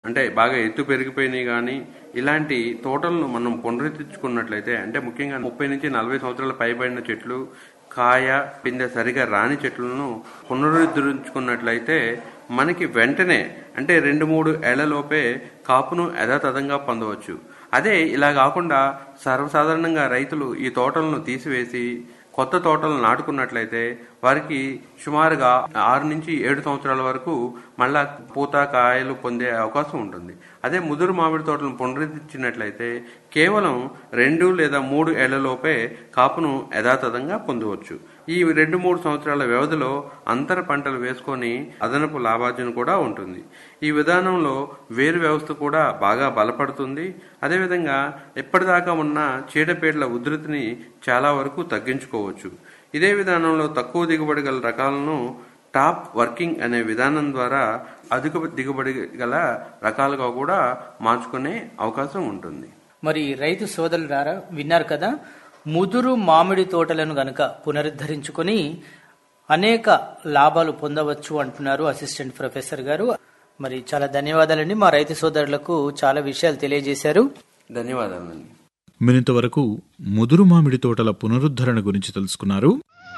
అంటే బాగా ఎత్తు పెరిగిపోయినాయి కానీ ఇలాంటి తోటలను మనం పునరుద్ధరించుకున్నట్లయితే అంటే ముఖ్యంగా ముప్పై నుంచి నలభై సంవత్సరాల పైబడిన చెట్లు కాయ పిందె సరిగా రాని చెట్లను పునరుద్ధరించుకున్నట్లయితే మనకి వెంటనే అంటే రెండు మూడు ఏళ్లలోపే కాపును యథాతథంగా పొందవచ్చు అదే ఇలా కాకుండా సర్వసాధారణంగా రైతులు ఈ తోటలను తీసివేసి కొత్త తోటలు నాటుకున్నట్లయితే వారికి సుమారుగా ఆరు నుంచి ఏడు సంవత్సరాల వరకు మళ్ళా పూత కాయలు పొందే అవకాశం ఉంటుంది అదే ముదురు మామిడి తోటలను పునరుద్ధరించినట్లయితే కేవలం రెండు లేదా మూడు ఏళ్లలోపే కాపును యథాతథంగా పొందవచ్చు ఈ రెండు మూడు సంవత్సరాల వ్యవధిలో అంతర పంటలు వేసుకొని అదనపు లాభార్జన కూడా ఉంటుంది ఈ విధానంలో వేరు వ్యవస్థ కూడా బాగా బలపడుతుంది అదేవిధంగా ఎప్పటిదాకా ఉన్న చీడపీడల ఉధృతిని చాలా వరకు తగ్గించుకోవచ్చు ఇదే విధానంలో తక్కువ దిగుబడి గల రకాలను టాప్ వర్కింగ్ అనే విధానం ద్వారా అధిక దిగుబడి గల రకాలుగా కూడా మార్చుకునే అవకాశం ఉంటుంది మరి రైతు సోదరులారా విన్నారు కదా ముదురు మామిడి తోటలను గనక పునరుద్ధరించుకొని అనేక లాభాలు పొందవచ్చు అంటున్నారు అసిస్టెంట్ ప్రొఫెసర్ గారు మరి చాలా ధన్యవాదాలండి మా రైతు సోదరులకు చాలా విషయాలు తెలియజేశారు ధన్యవాదాలండి మీరింతవరకు ముదురు మామిడి తోటల పునరుద్ధరణ గురించి తెలుసుకున్నారు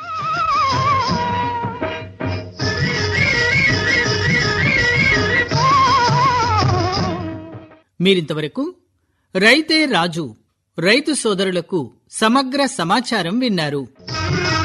మీరింతవరకు రైతే రాజు రైతు సోదరులకు సమగ్ర సమాచారం విన్నారు